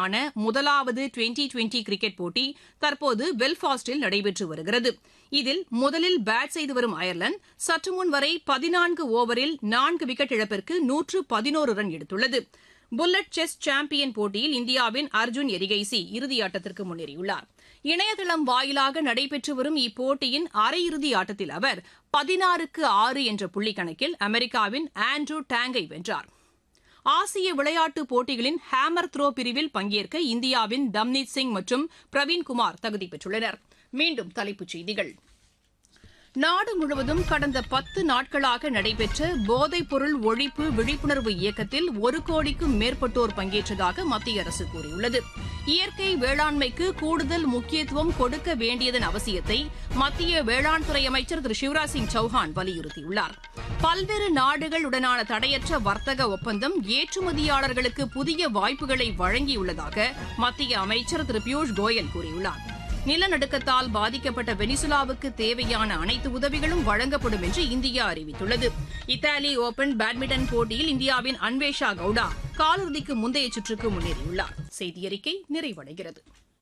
இடையேயான முதலாவது twenty twenty cricket போட்டி தற்போது பெல்பாஸ்டில் நடைபெற்று வருகிறது இதில் முதலில் பேட் செய்து வரும் அயர்லாந்து சற்று முன் வரை பதினான்கு ஓவரில் நான்கு விக்கெட் இழப்பிற்கு நூற்று பதினோரு ரன் எடுத்துள்ளது புல்லட் செஸ் சாம்பியன் போட்டியில் இந்தியாவின் அர்ஜுன் எரிகைசி இறுதியாட்டத்திற்கு முன்னேறியுள்ளார் இணையதளம் வாயிலாக நடைபெற்று வரும் இப்போட்டியின் அரையிறுதி ஆட்டத்தில் அவர் பதினாறுக்கு ஆறு என்ற புள்ளிக்கணக்கில் அமெரிக்காவின் ஆண்ட்ரூ டேங்கை வென்றார் ஆசிய விளையாட்டுப் போட்டிகளின் ஹேமர் த்ரோ பிரிவில் பங்கேற்க இந்தியாவின் தம்னீத் சிங் மற்றும் பிரவீன்குமார் தகுதி பெற்றுள்ளனர் மீண்டும் தலைப்புச் செய்திகள் நாடு முழுவதும் கடந்த பத்து நாட்களாக நடைபெற்ற போதைப்பொருள் ஒழிப்பு விழிப்புணர்வு இயக்கத்தில் ஒரு கோடிக்கும் மேற்பட்டோர் பங்கேற்றதாக மத்திய அரசு கூறியுள்ளது இயற்கை வேளாண்மைக்கு கூடுதல் முக்கியத்துவம் கொடுக்க வேண்டியதன் அவசியத்தை மத்திய வேளாண் துறை அமைச்சர் திரு சிவராஜ் சிங் சௌஹான் வலியுறுத்தியுள்ளார் பல்வேறு நாடுகளுடனான தடையற்ற வர்த்தக ஒப்பந்தம் ஏற்றுமதியாளர்களுக்கு புதிய வாய்ப்புகளை வழங்கியுள்ளதாக மத்திய அமைச்சர் திரு பியூஷ் கோயல் கூறியுள்ளார் நிலநடுக்கத்தால் பாதிக்கப்பட்ட வெனிசுலாவுக்கு தேவையான அனைத்து உதவிகளும் வழங்கப்படும் என்று இந்தியா அறிவித்துள்ளது இத்தாலி ஓபன் பேட்மிண்டன் போட்டியில் இந்தியாவின் அன்வேஷா கவுடா காலிறுதிக்கு முந்தைய சுற்றுக்கு முன்னேறியுள்ளார் செய்தியறிக்கை நிறைவடைகிறது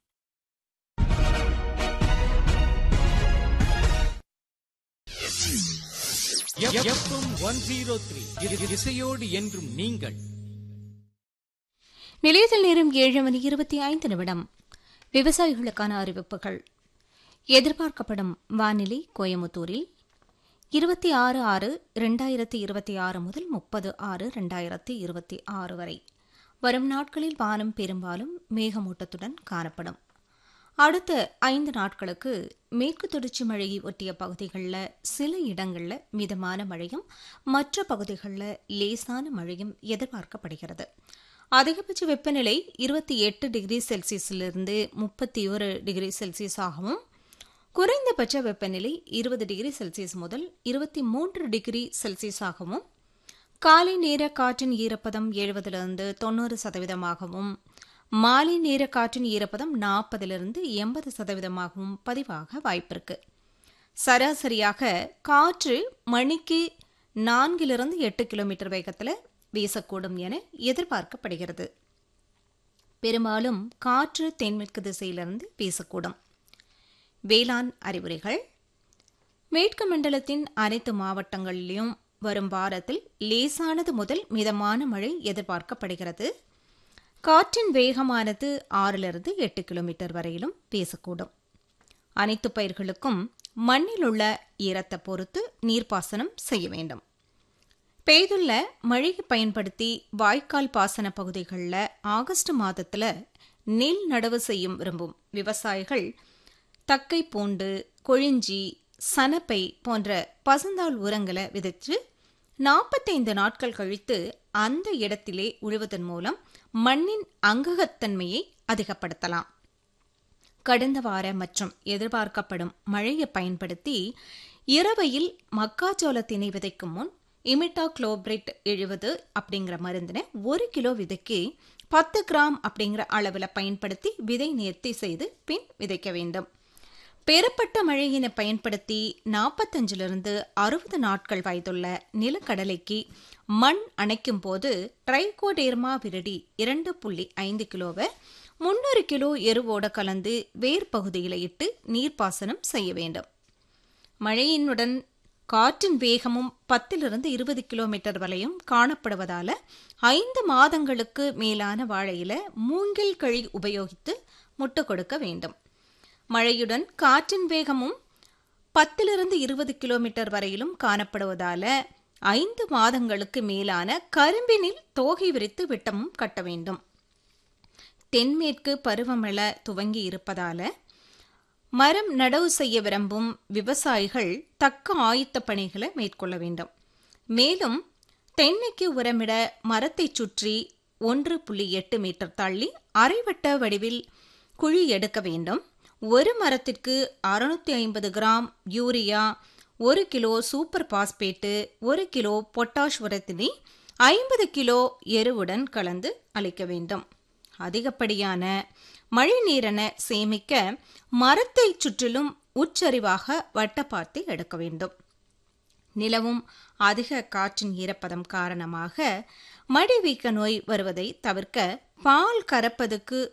எஃப்எம் ஒன் ஜீரோ த்ரீ இசையோடு என்றும் நீங்கள் நிலையத்தில் நேரம் ஏழு மணி இருபத்தி ஐந்து நிமிடம் விவசாயிகளுக்கான அறிவிப்புகள் எதிர்பார்க்கப்படும் வானிலை கோயமுத்தூரில் இருபத்தி ஆறு ஆறு இரண்டாயிரத்தி இருபத்தி ஆறு முதல் முப்பது ஆறு இரண்டாயிரத்தி இருபத்தி ஆறு வரை வரும் நாட்களில் வானம் பெரும்பாலும் மேகமூட்டத்துடன் காணப்படும் அடுத்த ஐந்து நாட்களுக்கு மேற்கு தொடர்ச்சி மழையை ஒட்டிய பகுதிகளில் சில இடங்களில் மிதமான மழையும் மற்ற பகுதிகளில் லேசான மழையும் எதிர்பார்க்கப்படுகிறது அதிகபட்ச வெப்பநிலை இருபத்தி எட்டு டிகிரி செல்சியஸிலிருந்து முப்பத்தி ஒரு டிகிரி செல்சியஸாகவும் குறைந்தபட்ச வெப்பநிலை இருபது டிகிரி செல்சியஸ் முதல் இருபத்தி மூன்று டிகிரி செல்சியஸாகவும் காலை நேர காற்றின் ஈரப்பதம் எழுபதிலிருந்து தொண்ணூறு சதவீதமாகவும் மாலை நேர காற்றின் ஈரப்பதம் நாற்பதிலிருந்து எண்பது சதவீதமாகவும் பதிவாக வாய்ப்பிருக்கு சராசரியாக காற்று மணிக்கு நான்கிலிருந்து எட்டு கிலோமீட்டர் வேகத்தில் வீசக்கூடும் என எதிர்பார்க்கப்படுகிறது பெரும்பாலும் காற்று தென்மேற்கு திசையிலிருந்து வீசக்கூடும் வேளாண் அறிவுரைகள் மேற்கு மண்டலத்தின் அனைத்து மாவட்டங்களிலும் வரும் வாரத்தில் லேசானது முதல் மிதமான மழை எதிர்பார்க்கப்படுகிறது காற்றின் வேகமானது ஆறிலிருந்து எட்டு கிலோமீட்டர் வரையிலும் வீசக்கூடும் அனைத்து பயிர்களுக்கும் மண்ணில் உள்ள ஈரத்தை பொறுத்து நீர்ப்பாசனம் செய்ய வேண்டும் பெய்துள்ள மழையை பயன்படுத்தி வாய்க்கால் பாசன பகுதிகளில் ஆகஸ்ட் மாதத்தில் நெல் நடவு செய்யும் விரும்பும் விவசாயிகள் தக்கை பூண்டு கொழிஞ்சி சனப்பை போன்ற பசுந்தாள் உரங்களை விதைத்து நாற்பத்தைந்து நாட்கள் கழித்து அந்த இடத்திலே உழுவதன் மூலம் மண்ணின் அங்ககத்தன்மையை அதிகப்படுத்தலாம் கடந்த வார மற்றும் எதிர்பார்க்கப்படும் மழையை பயன்படுத்தி இரவையில் மக்காச்சோளத்தினை விதைக்கும் முன் இமிட்டா குளோபிரேட் எழுபது அப்படிங்கிற மருந்தினை ஒரு கிலோ விதைக்கு பத்து கிராம் அப்படிங்கிற அளவில் பயன்படுத்தி விதை நேர்த்தி செய்து பின் விதைக்க வேண்டும் பெறப்பட்ட மழையினை பயன்படுத்தி நாற்பத்தஞ்சிலிருந்து அறுபது நாட்கள் வயதுள்ள நிலக்கடலைக்கு மண் அணைக்கும் போது ட்ரைகோடேர்மா விரடி இரண்டு புள்ளி ஐந்து கிலோவை முன்னூறு கிலோ எருவோட கலந்து வேர் பகுதியில் இட்டு நீர்ப்பாசனம் செய்ய வேண்டும் மழையினுடன் காற்றின் வேகமும் பத்திலிருந்து இருபது கிலோமீட்டர் வரையும் காணப்படுவதால ஐந்து மாதங்களுக்கு மேலான வாழையில மூங்கில் கழி உபயோகித்து முட்டு கொடுக்க வேண்டும் மழையுடன் காற்றின் வேகமும் பத்திலிருந்து இருபது கிலோமீட்டர் வரையிலும் காணப்படுவதால ஐந்து மாதங்களுக்கு மேலான கரும்பினில் தோகை விரித்து விட்டமும் கட்ட வேண்டும் தென்மேற்கு பருவமழை துவங்கி இருப்பதால மரம் நடவு செய்ய விரும்பும் விவசாயிகள் தக்க ஆயத்த பணிகளை மேற்கொள்ள வேண்டும் மேலும் தென்னைக்கு உரமிட மரத்தை சுற்றி ஒன்று புள்ளி எட்டு மீட்டர் தள்ளி அரைவட்ட வடிவில் குழி எடுக்க வேண்டும் ஒரு மரத்திற்கு அறுநூத்தி ஐம்பது கிராம் யூரியா ஒரு கிலோ சூப்பர் பாஸ்பேட்டு ஒரு கிலோ பொட்டாஷ் உரத்தினை ஐம்பது கிலோ எருவுடன் கலந்து அளிக்க வேண்டும் அதிகப்படியான மழை நீரென சேமிக்க மரத்தை சுற்றிலும் உச்சரிவாக வட்டப்பாத்தி எடுக்க வேண்டும் நிலவும் அதிக காற்றின் ஈரப்பதம் காரணமாக மடிவீக்க நோய் வருவதை தவிர்க்க பால் கறப்பதுக்கு